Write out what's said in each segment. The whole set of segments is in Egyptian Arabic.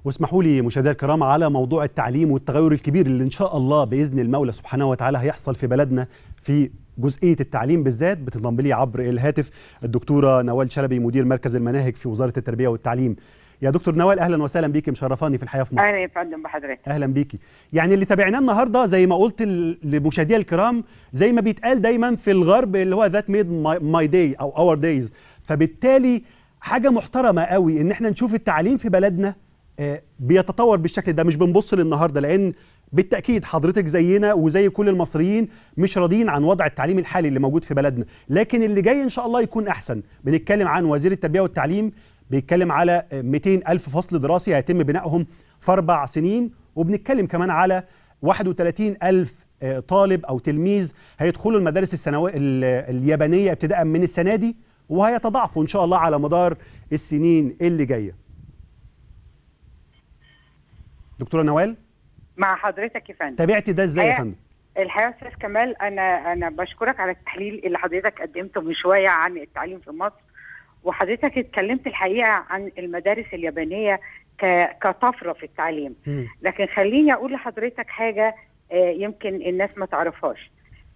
واسمحوا لي مشاهدينا الكرام على موضوع التعليم والتغير الكبير اللي ان شاء الله باذن المولى سبحانه وتعالى هيحصل في بلدنا في جزئيه التعليم بالذات بتنضم لي عبر الهاتف الدكتوره نوال شلبي مدير مركز المناهج في وزاره التربيه والتعليم يا دكتور نوال اهلا وسهلا بيكي مشرفاني في الحياه في مصر اهلا يا فندم بحضرتك اهلا بيكي يعني اللي تابعناه النهارده زي ما قلت لمشاهدينا الكرام زي ما بيتقال دايما في الغرب اللي هو ذات ميد ماي داي او اور دايز فبالتالي حاجه محترمه قوي ان احنا نشوف التعليم في بلدنا بيتطور بالشكل ده مش بنبص للنهارده لان بالتاكيد حضرتك زينا وزي كل المصريين مش راضيين عن وضع التعليم الحالي اللي موجود في بلدنا لكن اللي جاي ان شاء الله يكون احسن بنتكلم عن وزير التربيه والتعليم بيتكلم على 200 ألف فصل دراسي هيتم بنائهم في أربع سنين وبنتكلم كمان على 31 ألف طالب أو تلميذ هيدخلوا المدارس الثانوية اليابانية ابتداء من السنة دي وهيتضاعفوا إن شاء الله على مدار السنين اللي جاية دكتورة نوال مع حضرتك يا فندم تابعتي ده ازاي يا فندم؟ الحقيقه استاذ كمال انا انا بشكرك على التحليل اللي حضرتك قدمته من شويه عن التعليم في مصر وحضرتك اتكلمت الحقيقه عن المدارس اليابانيه كطفره في التعليم لكن خليني اقول لحضرتك حاجه يمكن الناس ما تعرفهاش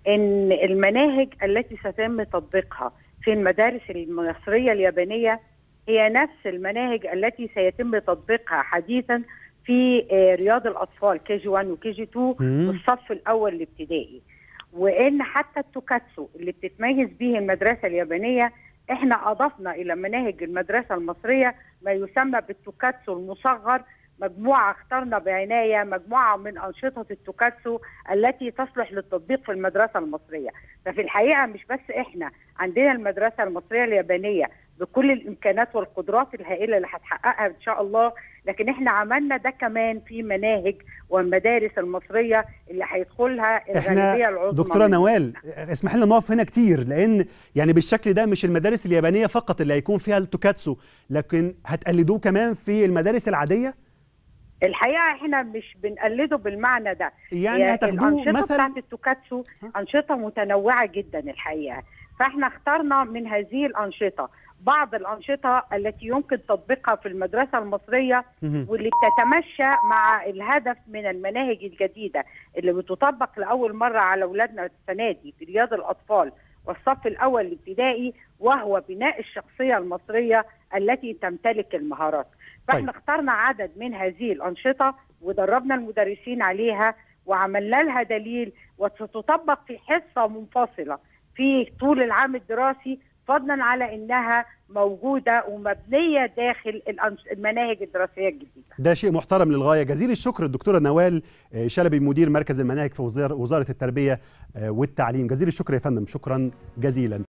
ان المناهج التي سيتم تطبيقها في المدارس المصريه اليابانيه هي نفس المناهج التي سيتم تطبيقها حديثا في رياض الاطفال كي جي 1 وكي جي 2 والصف الاول الابتدائي وان حتى التوكاتسو اللي بتتميز به المدرسه اليابانيه احنا اضفنا الى مناهج المدرسه المصريه ما يسمى بالتوكاتسو المصغر مجموعه اخترنا بعنايه مجموعه من انشطه التوكاتسو التي تصلح للتطبيق في المدرسه المصريه ففي الحقيقه مش بس احنا عندنا المدرسه المصريه اليابانيه بكل الامكانات والقدرات الهائله اللي هتحققها ان شاء الله لكن احنا عملنا ده كمان في مناهج والمدارس المصريه اللي هيدخلها الغالبيه العظمى دكتوره نوال اسمح لنا نقف هنا كتير لان يعني بالشكل ده مش المدارس اليابانيه فقط اللي هيكون فيها التوكاتسو لكن هتقلدوه كمان في المدارس العاديه الحقيقه احنا مش بنقلده بالمعنى ده يعني هتاخدوه الانشطه مثلا بتاعت التوكاتسو انشطه متنوعه جدا الحقيقه فاحنا اخترنا من هذه الانشطه بعض الانشطه التي يمكن تطبيقها في المدرسه المصريه واللي بتتمشى مع الهدف من المناهج الجديده اللي بتطبق لاول مره على اولادنا السنه دي في رياض الاطفال والصف الاول الابتدائي وهو بناء الشخصيه المصريه التي تمتلك المهارات فاحنا طيب. اخترنا عدد من هذه الانشطه ودربنا المدرسين عليها وعملنا لها دليل وستطبق في حصه منفصله في طول العام الدراسي فضلا على انها موجوده ومبنيه داخل المناهج الدراسيه الجديده. ده شيء محترم للغايه، جزيل الشكر الدكتوره نوال شلبي مدير مركز المناهج في وزاره التربيه والتعليم، جزيل الشكر يا فندم، شكرا جزيلا.